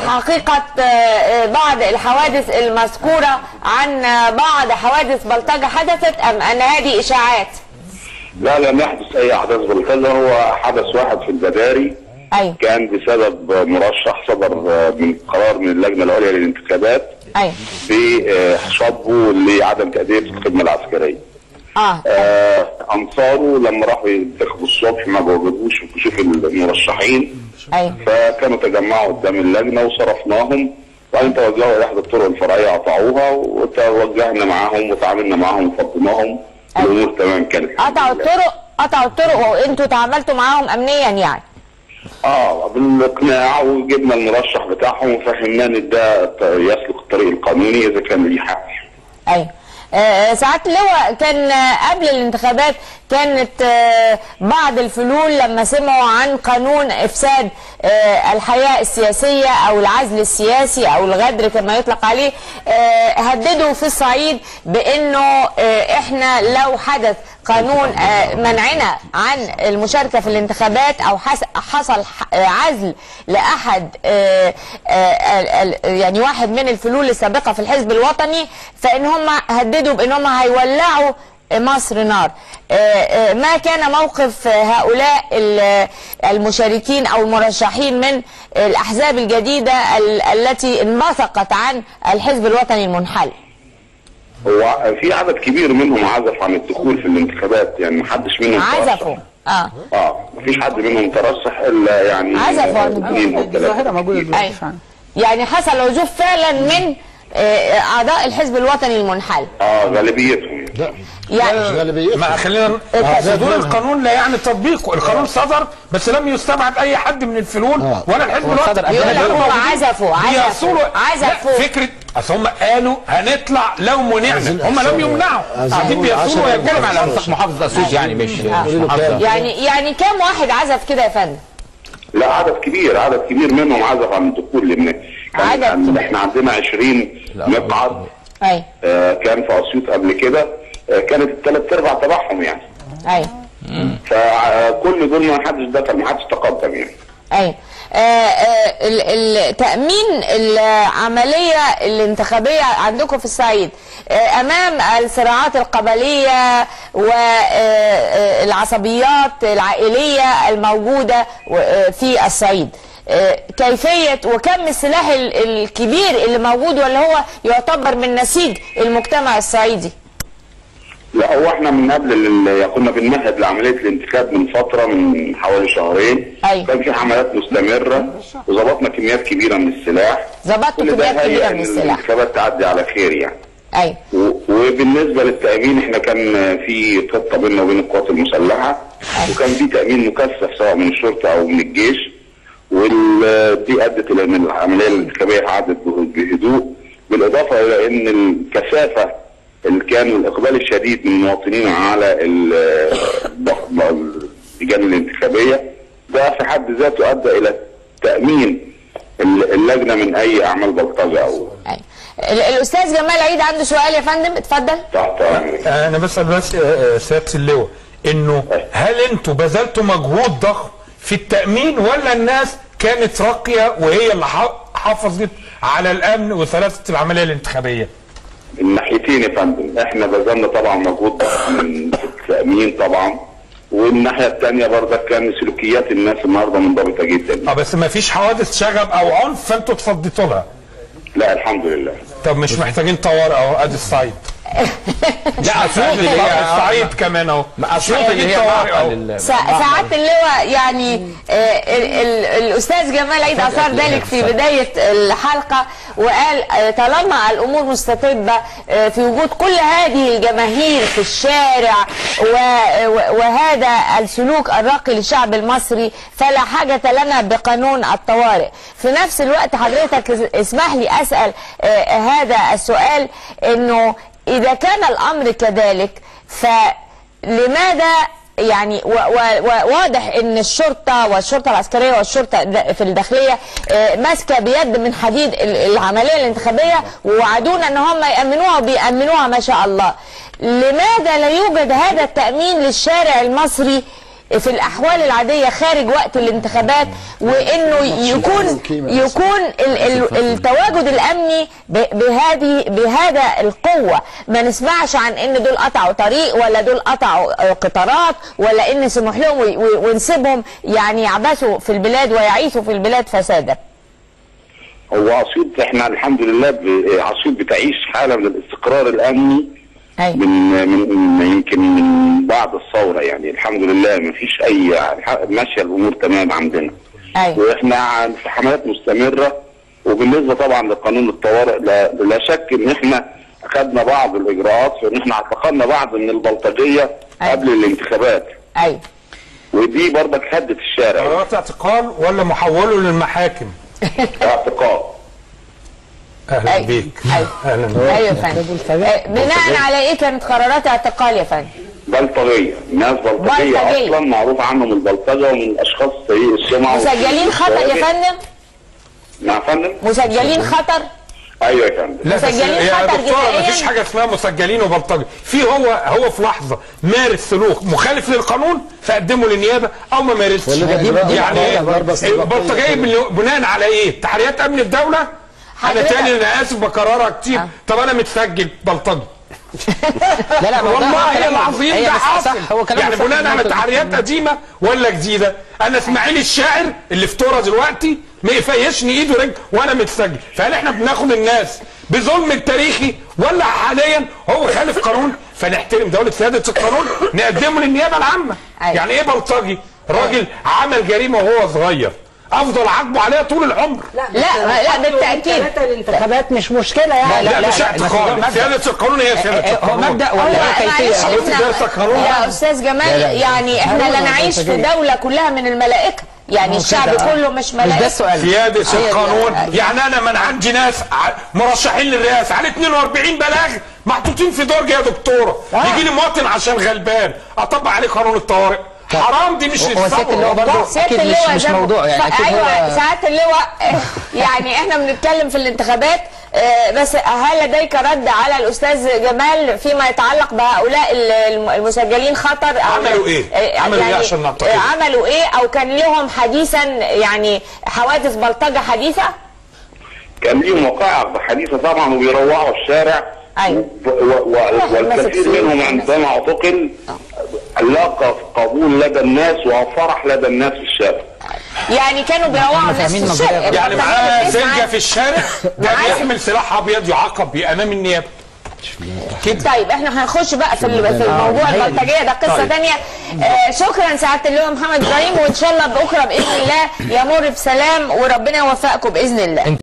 حقيقة آه، آه، بعض الحوادث المذكورة عن آه، بعض حوادث بلطجة حدثت أم أن هذه إشاعات؟ لا لم يحدث اي احداث بلطجه هو حدث واحد في البداري أيوه كان بسبب مرشح صدر من قرار من اللجنه العليا للانتخابات أيوه بشطبه لعدم تاديه الخدمه العسكريه. آه آه انصاره لما راحوا ينتخبوا الصبح ما وجدوش كشوف المرشحين أيوه فكانوا تجمعوا قدام اللجنه وصرفناهم وبعدين توجهوا الى احدى الطرق الفرعيه قطعوها وتوجهنا معاهم وتعاملنا معاهم وفضيناهم الامور تمام كانت قطعوا الطرق قطعوا الطرق وانتوا تعاملتوا معاهم امنيا يعني اه بالاقناع وجبنا المرشح بتاعهم وفهمناه ان ده ط- يسلك الطريق القانوني اذا كان ليه حق ايوه آه، ساعات اللواء كان آه، قبل الانتخابات كانت آه، بعض الفلول لما سمعوا عن قانون افساد آه، الحياه السياسيه او العزل السياسي او الغدر كما يطلق عليه آه، هددوا في الصعيد بانه آه، احنا لو حدث قانون آه، منعنا عن المشاركه في الانتخابات او حس- حصل ح- آه، عزل لاحد آه، آه، ال- ال- يعني واحد من الفلول السابقه في الحزب الوطني فان هم هددوا بان هم هيولعوا مصر نار آه، آه، ما كان موقف هؤلاء ال- المشاركين او المرشحين من الاحزاب الجديده ال- التي انبثقت عن الحزب الوطني المنحل هو في عدد كبير منهم عزف عن الدخول في الانتخابات يعني محدش منهم ترشح. عزفوا اه اه مفيش حد منهم ترشح الا يعني عزفوا عن اثنين او دي ظاهره ثلاثه موجوده دلوقتي أيوة. فعلا يعني حصل عزوف فعلا من آه، اعضاء الحزب الوطني المنحل اه غالبيتهم يعني. لا يعني غالبية ما خلينا آه، صدور القانون لا يعني تطبيقه القانون صدر بس لم يستبعد اي حد من الفلول آه. ولا الحزب هو الوطني صدر قبل يقول لك اللي هو موجودين عزفوا عزفوا بيصولوا- عزفوا لا، فكره اصل هم قالوا هنطلع لو منعنا عايزين هم لم أحسن- يمنعوا عايزين قاعدين نقول بيصولوا عشرة ويتكلم على منطق محافظه اسيوط يعني مش مش قولوا له محافظه كام؟ يعني يعني كام واحد عزف كده يا فندم؟ لا عدد كبير عدد كبير منهم عزف عن الدخول لان عدد كان كبير. احنا عندنا 20 مقعد ايوه آه كان في اسيوط قبل كده آه كانت الثلاث ارباع تبعهم يعني ايوه فكل دول ما حدش دخل ما حدش تقدم يعني ايوه آه، آه، ال- التأمين العملية الانتخابية عندكم في الصعيد آه، أمام الصراعات القبلية والعصبيات العائلية الموجودة و- آه، في الصعيد آه، كيفية وكم السلاح ال- الكبير اللي موجود ولا هو يعتبر من نسيج المجتمع الصعيدي لا هو احنا من قبل ال- كنا بنمهد لعمليه الانتخاب من فتره من حوالي شهرين أيوة. كان في حملات مستمره وظبطنا كميات كبيره من السلاح ظبطتوا كل ده كميات كبيرة هيئ من ان السلاح الانتخابات تعدي على خير يعني أيوه و- وبالنسبه للتامين احنا كان في خطه بيننا وبين القوات المسلحه وكان في تامين مكثف سواء من الشرطه او من الجيش ودي ادت الى ان العمليه الانتخابيه عادت به- بهدوء بالاضافه الى ان الكثافه اللي كان الاقبال الشديد من المواطنين على ال- الضغط- اللجان الانتخابيه ده في حد ذاته ادى الى تامين ال- اللجنه من اي اعمال بلطجه او أيوه ال- الأستاذ جمال عيد عنده سؤال يا فندم اتفضل تحت امر انا بسال بس آه، آه، سياده اللواء انه هل انتوا بذلتوا مجهود ضخم في التامين ولا الناس كانت راقيه وهي اللي ح- حافظت على الامن وسلاسه العمليه الانتخابيه؟ الناحيتين يا فندم احنا بذلنا طبعا مجهود ضخم من التامين طبعا والناحيه الثانيه برضك كان سلوكيات الناس النهارده منضبطه جدا اه بس ما فيش حوادث شغب او عنف فانتوا اتفضيتوا لها لا الحمد لله طب مش محتاجين طوارئ اهو ادي الصعيد لا اسيوط اللي طب هي الصعيد كمان اهو ما اسيوط اللي هي طوارئ أهو. معقل ال- سا- سعادة اللواء يعني آه، ال- ال- الأستاذ جمال عيد أثار ذلك في بداية الحلقة وقال آه، طالما الأمور مستتبة آه، في وجود كل هذه الجماهير في الشارع و- و- وهذا السلوك الراقي للشعب المصري فلا حاجة لنا بقانون الطوارئ في نفس الوقت حضرتك اسمح لي أسأل آه، هذا السؤال أنه إذا كان الأمر كذلك فلماذا يعني و- و- وواضح ان الشرطه والشرطه العسكريه والشرطه د- في الداخليه آه، ماسكه بيد من حديد ال- العمليه الانتخابيه ووعدونا ان هم يامنوها وبيامنوها ما شاء الله. لماذا لا يوجد هذا التامين للشارع المصري في الاحوال العاديه خارج وقت الانتخابات وانه يكون يكون ال- ال- التواجد الامني ب- بهذه بهذا القوه ما نسمعش عن ان دول قطعوا طريق ولا دول قطعوا آه، قطارات ولا ان سمح لهم و- و- ونسيبهم يعني يعبثوا في البلاد ويعيشوا في البلاد فسادا هو اسيوط احنا الحمد لله ب- اسيوط بتعيش حاله من الاستقرار الامني ايوه من من من- يمكن من بعد الثوره يعني الحمد لله ما فيش اي ماشيه الامور تمام عندنا ايوه واحنا عن- في حملات مستمره وبالنسبه طبعا لقانون الطوارئ لا, لا شك ان احنا اخذنا بعض الاجراءات في ان احنا اعتقلنا بعض من البلطجيه أيوة. قبل الانتخابات ايوه ودي برضك هدت الشارع قرارات اعتقال ولا محوله للمحاكم اعتقال اهلا أيوة. بيك أيوة. اهلا بيك ايوه يا فندم آه، بناء على ايه كانت قرارات اعتقال يا فندم بلطجيه ناس بلطجيه بلطجية. اصلا معروف عنهم البلطجه ومن الاشخاص سيء السمعه مسجلين خطر يا فندم نعم يا فندم مسجلين خطر ايوه يا فندم لا بس مسجلين يا خطر دكتور جنائياً؟ مفيش حاجه اسمها مسجلين وبلطجي في هو هو في لحظه مارس سلوك مخالف للقانون فقدمه للنيابه او ما مارسش ولا دي- دي يعني حاجة ضربة استباقية البلطجيه بن- بناء على ايه؟ تحريات امن الدوله انا حضرتك- تاني انا اسف بكررها كتير طب انا متسجل بلطجي لا لا ما هو ده- هو والله كلام- العظيم هي ده بس حاصل صح هو كلام يعني صح. بناء على النقطة دي. تحريات قديمه ولا جديده انا اسماعيل الشاعر اللي في تورا دلوقتي ما يفيشني ايده رجل وانا متسجل فهل احنا بناخد الناس بظلم التاريخي ولا حاليا هو خالف قانون فنحترم دوله سياده القانون نقدمه للنيابه العامه أيوة. يعني ايه بلطجي راجل عمل جريمه وهو صغير افضل عاقبه عليها طول العمر لا لا بالتاكيد ثلاثة الانتخابات مش مشكلة يعني لا, لا، مش لا، اعتقال مبدأ. سياده القانون هي سياده هو القانون مبدا هو ولا هي معلش كيفيه حضرتك احنا دارسة قانون؟ يا استاذ جمال يعني احنا لا نعيش في دوله كلها من الملائكه يعني الشعب كده. كله مش مش ده ملائكه السؤال سيادة هي دي- القانون هي- يعني انا من عندي ناس ع- مرشحين للرئاسة على 42 بلاغ محطوطين في درج يا دكتورة يجي لي مواطن عشان غلبان اطبق عليه قانون الطوارئ حرام دي مش هو سيادة للثورة. اللواء برضه سيادة اكيد مش اللواء مش زي ما- موضوع يعني ف- اكيد ايوه هو ساعات اللواء يعني احنا بنتكلم في الانتخابات آه، بس هل لديك رد على الاستاذ جمال فيما يتعلق بهؤلاء ال- الم- المسجلين خطر أو- عملوا إيه؟ آه، عملوا إيه يعني عشان نعتقد؟ آه، عملوا ايه او كان لهم حديثا يعني حوادث بلطجه حديثه كان ليهم وقائع حديثه طبعا وبيروعوا الشارع أيوة. و- و- و- والكثير منهم عندما اعتقل لاقى قبول لدى الناس وفرح لدى الناس في الشارع يعني كانوا بيروعوا الناس في فاهمين الشارع نظرية. يعني البلطجية معاه بتسمع- زنجة في الشارع ده معاه- بيحمل سلاح ابيض يعاقب بيه امام النيابة كده طيب احنا هنخش بقى في ال- في الموضوع البلطجيه ده قصه طيب. ثانيه آه شكرا سعاده اللواء محمد ابراهيم وان شاء الله بكره باذن الله يمر بسلام وربنا يوفقكم باذن الله